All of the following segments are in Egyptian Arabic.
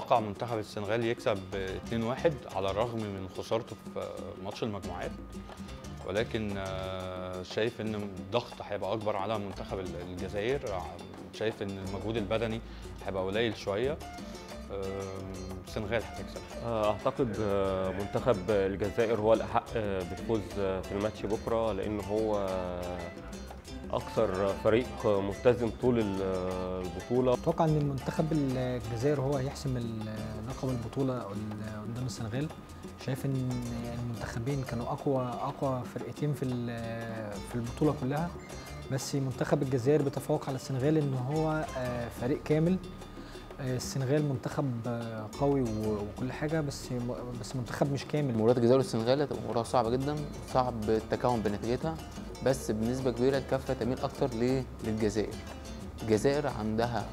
اتوقع منتخب السنغال يكسب 2-1 على الرغم من خسارته في ماتش المجموعات ولكن آه، شايف ان الضغط هيبقى اكبر على منتخب الجزائر شايف ان المجهود البدني هيبقى قليل شويه آم، السنغال هتكسب اعتقد آه، منتخب الجزائر هو الاحق آه، بالفوز آه، في الماتش بكره لان هو آه، اكثر فريق ملتزم طول ال- البطوله اتوقع ان منتخب الجزائر هو هيحسم ال- لقب البطوله قدام السنغال شايف ان المنتخبين كانوا اقوى اقوى فرقتين في ال- في البطوله كلها بس منتخب الجزائر بيتفوق على السنغال ان هو آه، فريق كامل آه، السنغال منتخب آه، قوي و- وكل حاجه بس بس منتخب مش كامل مباراة الجزائر والسنغال هتبقى مباراة صعبة جدا صعب التكهن بنتيجتها بس بنسبة كبيرة الكفة تميل أكتر ل- للجزائر الجزائر عندها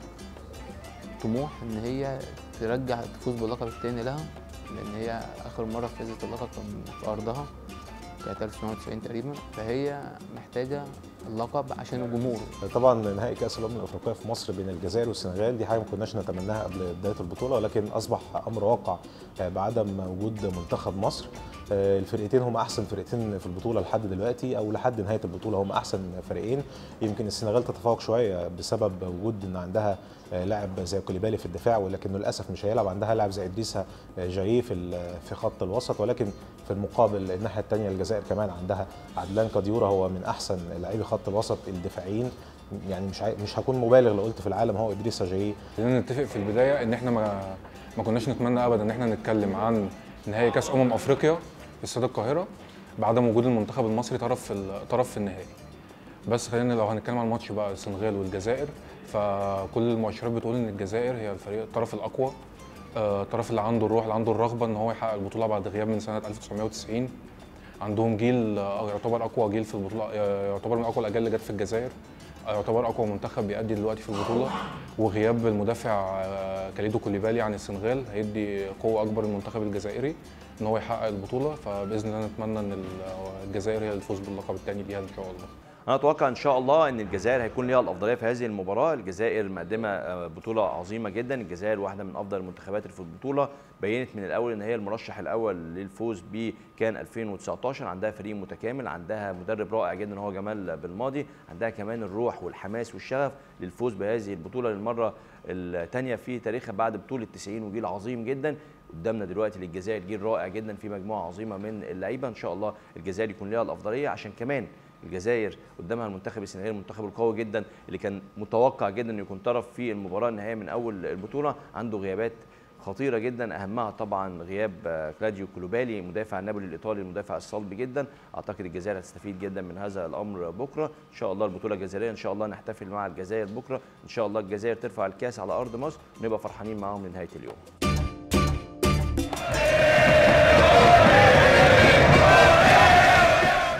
طموح إن هي ترجع تفوز باللقب التاني لها لأن هي آخر مرة فازت اللقب كان في أرضها كانت 1990 تقريبا فهي محتاجة اللقب عشان الجمهور طبعا نهائي كاس الامم الافريقيه في مصر بين الجزائر والسنغال دي حاجه ما كناش نتمناها قبل بدايه البطوله ولكن اصبح امر واقع آه، بعدم وجود منتخب مصر آه، الفرقتين هم احسن فرقتين في البطوله لحد دلوقتي او لحد نهايه البطوله هم احسن فريقين يمكن السنغال تتفوق شويه بسبب وجود ان عندها آه، لاعب زي كوليبالي في الدفاع ولكنه للاسف مش هيلعب عندها لاعب زي ادريسا آه، جاييه في ال- في خط الوسط ولكن في المقابل الناحيه الثانيه الجزائر كمان عندها عدلان كديورا هو من احسن لاعبي خط الوسط الدفاعيين يعني مش عاي- مش هكون مبالغ لو قلت في العالم هو ادريسا جاييه خلينا نتفق في البدايه ان احنا ما ما كناش نتمنى ابدا ان احنا نتكلم عن نهائي كاس امم افريقيا في استاد القاهره بعدم وجود المنتخب المصري طرف في ال- طرف في النهائي بس خلينا لو هنتكلم عن الماتش بقى السنغال والجزائر فكل المؤشرات بتقول ان الجزائر هي الفريق الطرف الاقوى آه، الطرف اللي عنده الروح اللي عنده الرغبه ان هو يحقق البطوله بعد غياب من سنه 1990 عندهم جيل آه، يعتبر اقوى جيل في البطوله آه، يعتبر من اقوى الاجيال اللي جت في الجزائر آه، يعتبر اقوى منتخب بيأدي دلوقتي في البطوله وغياب المدافع آه، كاليدو كوليبالي عن السنغال هيدي قوه اكبر للمنتخب الجزائري ان هو يحقق البطوله فباذن الله نتمنى ان ال- الجزائر هي الفوز باللقب الثاني ليها ان شاء الله انا اتوقع ان شاء الله ان الجزائر هيكون ليها الافضليه في هذه المباراه الجزائر مقدمه آه، بطوله عظيمه جدا الجزائر واحده من افضل المنتخبات اللي في البطوله بينت من الاول ان هي المرشح الاول للفوز بيه كان 2019 عندها فريق متكامل عندها مدرب رائع جدا هو جمال بالماضي عندها كمان الروح والحماس والشغف للفوز بهذه البطوله للمره الثانيه في تاريخها بعد بطوله 90 وجيل عظيم جدا قدامنا دلوقتي للجزائر جيل رائع جدا في مجموعه عظيمه من اللعيبه ان شاء الله الجزائر يكون ليها الافضليه عشان كمان الجزائر قدامها المنتخب السنغالي المنتخب القوي جدا اللي كان متوقع جدا انه يكون طرف في المباراه النهائيه من اول البطوله عنده غيابات خطيره جدا اهمها طبعا غياب آه، كلاديو كولوبالي مدافع نابولي الايطالي المدافع الصلب جدا اعتقد الجزائر هتستفيد جدا من هذا الامر بكره ان شاء الله البطوله الجزائريه ان شاء الله نحتفل مع الجزائر بكره ان شاء الله الجزائر ترفع الكاس على ارض مصر ونبقى فرحانين معاهم لنهايه اليوم